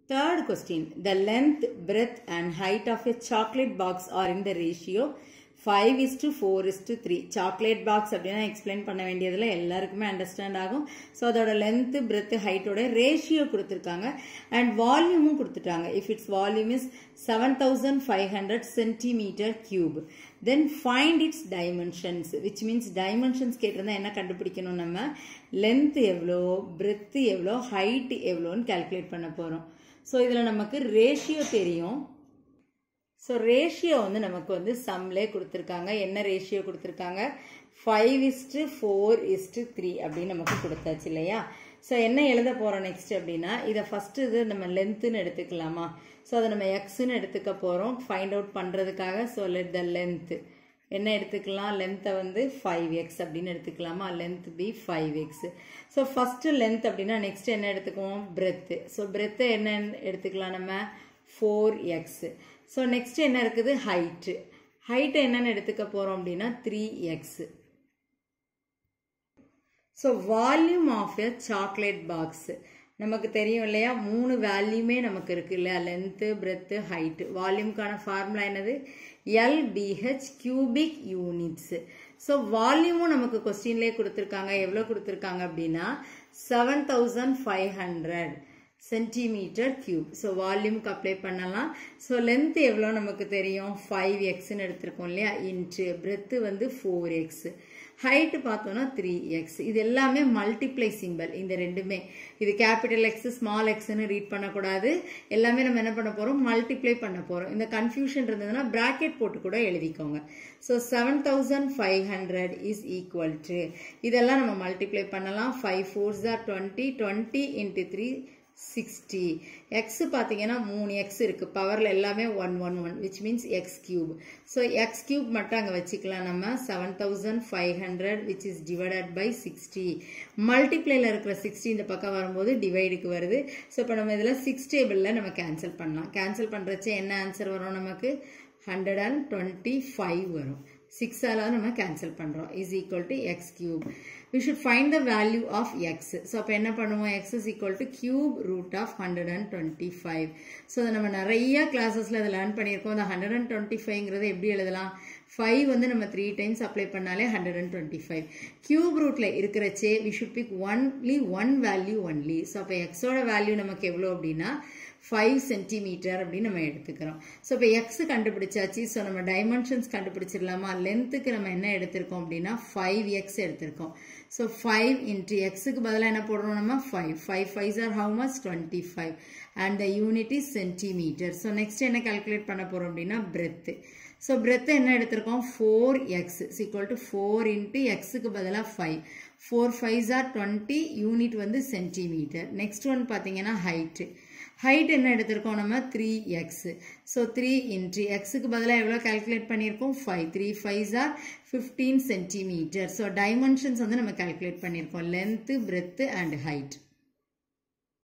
Third question. The length, breadth and height of a chocolate box are in the ratio 5 is to 4 is to 3. Chocolate box அப்படின்னா explain பண்ண வேண்டியதில் எல்லாருக்குமே understand ஆகும் so அதோட length breadth ஹைட்டோட ratio கொடுத்துருக்காங்க and வால்யூமும் கொடுத்துட்டாங்க if its volume is seven thousand five hundred centimetre cube then find its dimensions which means dimensions கேட்டிருந்தா என்ன கண்டுபிடிக்கணும் நம்ம லென்த் எவ்வளோ பிரெத்து எவ்வளோ ஹைட் எவ்வளோன்னு கால்குலேட் பண்ண போகிறோம் ஸோ இதில் நமக்கு ரேஷியோ தெரியும் ஸோ ரேஷியோ வந்து நமக்கு வந்து சம்லே கொடுத்துருக்காங்க என்ன ரேஷியோ கொடுத்துருக்காங்க five is to four is to three அப்படின்னு நமக்கு கொடுத்தாச்சு இல்லையா ஸோ என்ன எழுத போகிறோம் நெக்ஸ்ட் அப்படின்னா இதை ஃபஸ்ட்டு இது நம்ம லென்த்துன்னு எடுத்துக்கலாமா ஸோ அதை நம்ம எக்ஸ்ன்னு எடுத்துக்க போகிறோம் ஃபைண்ட் அவுட் பண்ணுறதுக்காக ஸோ லெட் த லென்த்து என்ன எடுத்துக்கலாம் லென்த்தை வந்து ஃபைவ் எக்ஸ் அப்படின்னு எடுத்துக்கலாமா length be five x so first length அப்படின்னா நெக்ஸ்ட் என்ன எடுத்துக்குவோம் பிரெத்து ஸோ பிரெத்து என்ன எடுத்துக்கலாம் நம்ம ஃபோர் எக்ஸ் ஸோ நெக்ஸ்ட் என்ன இருக்குது ஹைட்டு ஹைட்டு என்னென்னு எடுத்துக்க போகிறோம் அப்படின்னா three x so volume of a chocolate box நமக்கு தெரியும் இல்லையா மூணு வேல்யூமே நமக்கு இருக்கு இல்லையா லென்த்து பிரெத்து ஹைட்டு வால்யூம்க்கான ஃபார்முலா என்னது எல்பிஹெச் கியூபிக் யூனிட்ஸ் ஸோ வால்யூமும் நமக்கு கொஸ்டின்லேயே கொடுத்துருக்காங்க எவ்வளோ கொடுத்துருக்காங்க அப்படின்னா seven thousand five hundred centimetre cube so வால்யூமுக்கு அப்ளை பண்ணலாம் ஸோ லென்த் எவ்வளோ நமக்கு தெரியும் ஃபைவ் எக்ஸ்ன்னு எடுத்திருக்கோம் இல்லையா இன்ச்சு பிரெத்து வந்து ஃபோர் எக்ஸ் ஹைட்டு பார்த்தோன்னா த்ரீ எக்ஸ் இது எல்லாமே மல்டிப்ளை சிம்பிள் இந்த ரெண்டுமே இது கேபிட்டல் எக்ஸ் ஸ்மால் எக்ஸ்ன்னு ரீட் பண்ணக்கூடாது எல்லாமே நம்ம என்ன பண்ண போகிறோம் மல்டிப்ளை பண்ண போகிறோம் இந்த கன்ஃபியூஷன் இருந்ததுன்னா ப்ராக்கெட் போட்டு கூட எழுதிக்கோங்க so seven thousand five hundred is equal to இதெல்லாம் நம்ம மல்டிப்ளை பண்ணலாம் five fours are twenty twenty into three sixty x பார்த்தீங்கன்னா மூணு எக்ஸ் இருக்குது பவரில் எல்லாமே one one one which means x cube so x cube மட்டும் அங்கே வச்சுக்கலாம் நம்ம seven thousand five hundred which is divided by sixty மல்டிப்ளேல இருக்கிற சிக்ஸ்டி இந்த பக்கம் வரும்போது டிவைடுக்கு வருது ஸோ இப்போ நம்ம இதில் சிக்ஸ் டேபிளில் நம்ம கேன்சல் பண்ணலாம் கேன்சல் பண்ணுறச்ச என்ன ஆன்சர் வரும் நமக்கு ஹண்ட்ரட் அண்ட் டுவெண்ட்டி ஃபைவ் வரும் சிக்ஸால் நம்ம கேன்சல் பண்ணுறோம் is equal to x cube we should find the value of x so அப்போ என்ன பண்ணுவோம் x is equal to cube root of hundred and twenty five so அதை நம்ம நிறைய கிளாஸஸில் அதை லேர்ன் பண்ணியிருக்கோம் அந்த ஹண்ட்ரட் அண்ட் டுவெண்ட்டி ஃபைவ்ங்கிறத எப்படி எழுதலாம் ஃபைவ் வந்து நம்ம த்ரீ டைம்ஸ் அப்ளை பண்ணாலே hundred and twenty five cube ரூட்டில் இருக்கிறச்சே we should pick only one value only so அப்போ எக்ஸோட வேல்யூ நமக்கு எவ்வளோ அப்படின்னா ஃபைவ் சென்டிமீட்டர் அப்படின்னு நம்ம எடுத்துக்கிறோம் ஸோ இப்போ எக்ஸ் கண்டுபிடிச்சாச்சு ஸோ நம்ம டைமென்ஷன்ஸ் கண்டுபிடிச்சிடலாமா லென்த்துக்கு நம்ம என்ன எடுத்திருக்கோம் அப்படின்னா ஃபைவ் எக்ஸ் எடுத்திருக்கோம் ஸோ ஃபைவ் இன்ட்டு எக்ஸுக்கு பதிலாக என்ன போடுறோம் நம்ம five five five are how much twenty five and the unit is centimetre so next என்ன கால்குலேட் பண்ண போகிறோம் அப்படின்னா பிரெத்து ஸோ பிரெத்து என்ன எடுத்திருக்கோம் four x equal to four into எக்ஸுக்கு பதிலாக five four five are twenty unit வந்து centimetre next one பார்த்தீங்கன்னா ஹைட்டு ஹைட் என்ன எடுத்திருக்கோம் நம்ம three x so three into எக்ஸுக்கு பதிலாக எவ்வளோ கால்குலேட் பண்ணியிருக்கோம் five three five are fifteen centimetre so dimensions வந்து நம்ம கால்குலேட் பண்ணியிருக்கோம் லென்த்து பிரெத்து அண்ட் ஹைட்